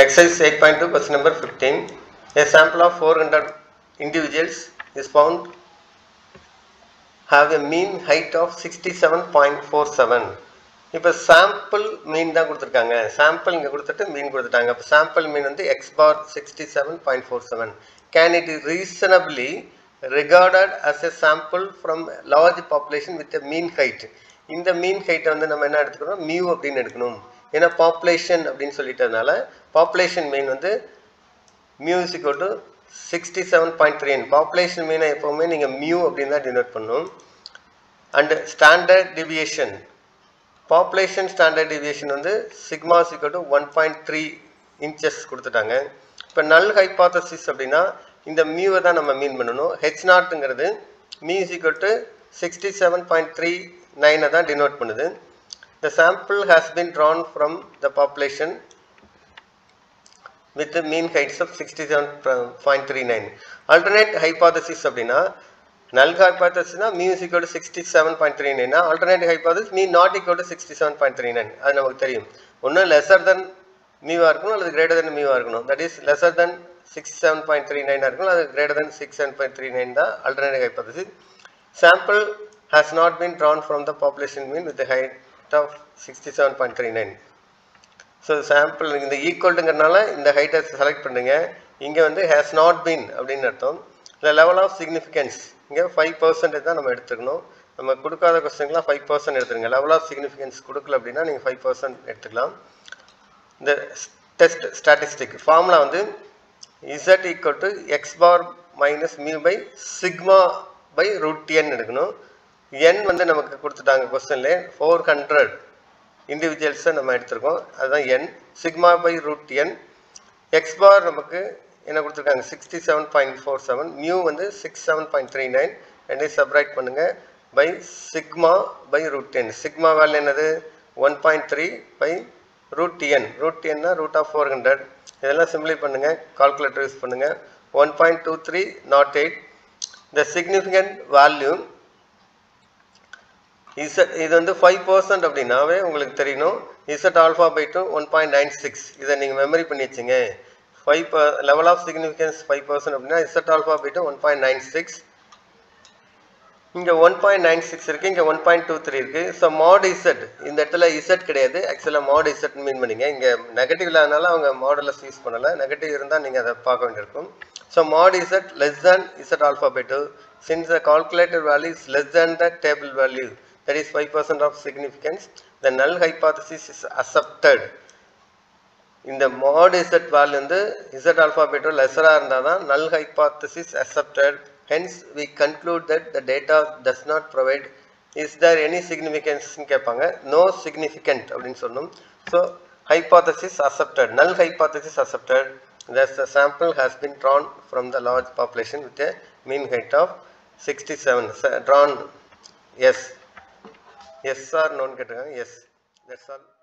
Exercise 8.2 question number 15. A sample of 400 individuals is found have a mean height of 67.47. இப்போ sample மீன் தான் கொடுத்துருக்காங்க sample இங்கே கொடுத்துட்டு மீன் கொடுத்துட்டாங்க அப்போ சாம்பிள் மீன் வந்து X bar sixty seven point four seven can it reasonably regarded as a sample from large population with a mean height இந்த மீன் ஹைட்டை வந்து நம்ம என்ன எடுத்துக்கணும் மியூ அப்படின்னு எடுக்கணும் ஏன்னா பாப்புலேஷன் அப்படின்னு சொல்லிட்டதுனால பாப்புலேஷன் மீன் வந்து மியூசிக் to sixty seven point three population மீனை எப்போவுமே நீங்கள் மியூ அப்படின்னு தான் டினோட் பண்ணணும் and standard deviation population standard deviation வந்து சிக்மா சிக்கோ to one point three inches கொடுத்துட்டாங்க இப்போ நல் ஹைபாத்தசிஸ் அப்படின்னா இந்த மியூவை தான் நம்ம மீன் பண்ணணும் ஹெச் நாட்டுங்கிறது மியூசிக்கோ to sixty seven point three நைனை தான் டினோட் பண்ணுது the sample has been drawn from the population with mean heights of sixty seven point three nine alternate hypothesis அப்படின்னா நல் ஹைபாதசிஸ்னா mu equal to sixty seven point three nine alternate hypothesis mu not equal to sixty seven point three nine அது நமக்கு தெரியும் ஒன்று lesser தென் மீவாக இருக்கணும் அல்லது greater than மீவாக இருக்கணும் that is lesser than six seven point three நைனாக இருக்கணும் அது greater than six seven point three nine தான் alternate hypothesis sample has not been drawn from the population mean with height of sixty seven point three nine so sample இந்த ஈக்குவல்ட்டுங்கிறனால இந்த ஹைட்டை select பண்ணுங்க இங்கே வந்து ஹேஸ் நாட் பீன் அப்படின்னு அர்த்தம் இந்த லெவல் ஆஃப் சிக்னிஃபிகன்ஸ் இங்கே ஃபைவ் பர்சன்டேஜ் தான் நம்ம எடுத்துக்கணும் நம்ம கொடுக்காத கொஸ்டின்லாம் ஃபைவ் பர்சன்ட் எடுத்துருங்க லெவல் ஆஃப் சிக்னிஃபிகன்ஸ் கொடுக்கல அப்படின்னா நீங்கள் ஃபைவ் பர்சன்ட் எடுத்துக்கலாம் இந்த டெஸ்ட் ஸ்டாட்டிஸ்டிக் ஃபார்முலா வந்து Z equal to X bar minus mu by sigma by root N எடுக்கணும் என் வந்து நமக்கு கொடுத்துட்டாங்க கொஸ்டின்ல ஃபோர் ஹண்ட்ரட் இண்டிவிஜுவல்ஸை நம்ம எடுத்திருக்கோம் அதுதான் N sigma by root N X bar நமக்கு என்ன கொடுத்துருக்காங்க sixty seven point four seven mu வந்து six seven point three nine ரெண்டையும் சப்ரைட் பண்ணுங்கள் by sigma by root N sigma value என்னது one point three by root N root என்னா root of four hundred இதெல்லாம் சிம்பிளை பண்ணுங்கள் கால்குலேட்டர் யூஸ் பண்ணுங்கள் one point two three nought eight the significant value Z இது வந்து ஃபைவ் பர்சன்ட் அப்படின்னாவே உங்களுக்கு தெரியணும் Z alpha by two one point nine six இதை நீங்கள் மெமரி பண்ணி வச்சுங்க five per level of significance five percent அப்படின்னா Z alpha by two one point nine six இங்கே ஒன் பாயிண்ட் நைன் சிக்ஸ் இருக்குது இங்கே ஒன் பாயிண்ட் டூ த்ரீ இருக்குது so mod Z இந்த இடத்துல இசட் கிடையாது ஆக்சுவலாக மாட் இசட் மீன் பண்ணிங்க இங்கே நெகட்டிவ் இல்லாதனால அவங்க மாடலஸ் யூஸ் பண்ணலை நெகட்டிவ் இருந்தால் நீங்கள் அதை பார்க்க வேண்டியிருக்கும் so mod Z less than Z alpha by two since the calculator value is less than the table value that is 5% of significance, the null hypothesis is accepted. இந்த mod z value வந்து z alpha beta lesser இருந்தால் தான் null hypothesis accepted. Hence, we conclude that the data does not provide is there any significance கேட்பாங்க no significant அப்படின்னு சொல்லணும் so hypothesis accepted null hypothesis accepted thus the sample has been drawn from the large population with a mean height of 67 drawn yes yes or நோன்னு கேட்டிருக்காங்க yes that's all